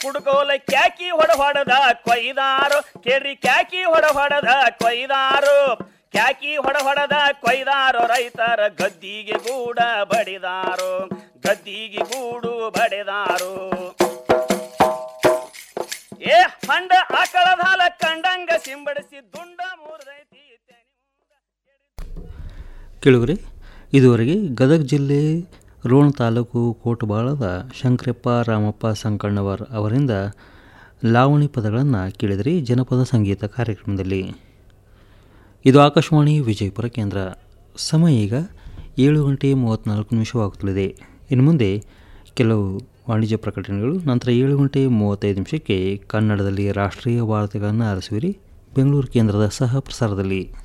ಕುಡ್ಕೋಲ ಕ್ಯಾಕಿ ಹೊಡ ಹೊಡದ ಕೊಯ್ದಾರು ಕೇಳ್ರಿ ಕ್ಯಾಕಿ ಹೊಡ ಹೊಡದ ಕೊಯ್ದಾರು ಕ್ಯಾಕಿ ಹೊಡ ಹೊಡದ ಕೊಯ್ದಾರು ರೈತರ ಗದ್ದಿಗೆ ಗೂಡ ಬಡಿದಾರು ಗದ್ದಿಗೆ ಗೂಡು ಬಡಿದಾರು ಏ ಹಂಡ ಆಕಳದ ಹಾಲ ಕಂಡಂಗ ಸಿಂಬಡಿಸಿ ದುಂಡ ಮೂರ್ದೈತಿ ಕೇಳುವರೆ ಇದುವರೆಗೆ ಗದಗ ಜಿಲ್ಲೆ ರೋಣ ತಾಲೂಕು ಕೋಟಬಾಳದ ಶಂಕರಪ್ಪ ರಾಮಪ್ಪ ಸಂಕಣ್ಣವರ್ ಅವರಿಂದ ಲಾವಣಿ ಪದಗಳನ್ನು ಕೇಳಿದ್ರಿ ಜನಪದ ಸಂಗೀತ ಕಾರ್ಯಕ್ರಮದಲ್ಲಿ ಇದು ಆಕಾಶವಾಣಿ ವಿಜಯಪುರ ಕೇಂದ್ರ ಸಮಯ ಈಗ ಏಳು ಗಂಟೆ ಮೂವತ್ತ್ನಾಲ್ಕು ನಿಮಿಷವಾಗುತ್ತಲಿದೆ ಇನ್ನು ಮುಂದೆ ಕೆಲವು ವಾಣಿಜ್ಯ ಪ್ರಕಟಣೆಗಳು ನಂತರ ಏಳು ಗಂಟೆ ಮೂವತ್ತೈದು ನಿಮಿಷಕ್ಕೆ ಕನ್ನಡದಲ್ಲಿ ರಾಷ್ಟ್ರೀಯ ವಾರ್ತೆಗಳನ್ನು ಆರಿಸುವಿರಿ ಬೆಂಗಳೂರು ಕೇಂದ್ರದ ಸಹ ಪ್ರಸಾರದಲ್ಲಿ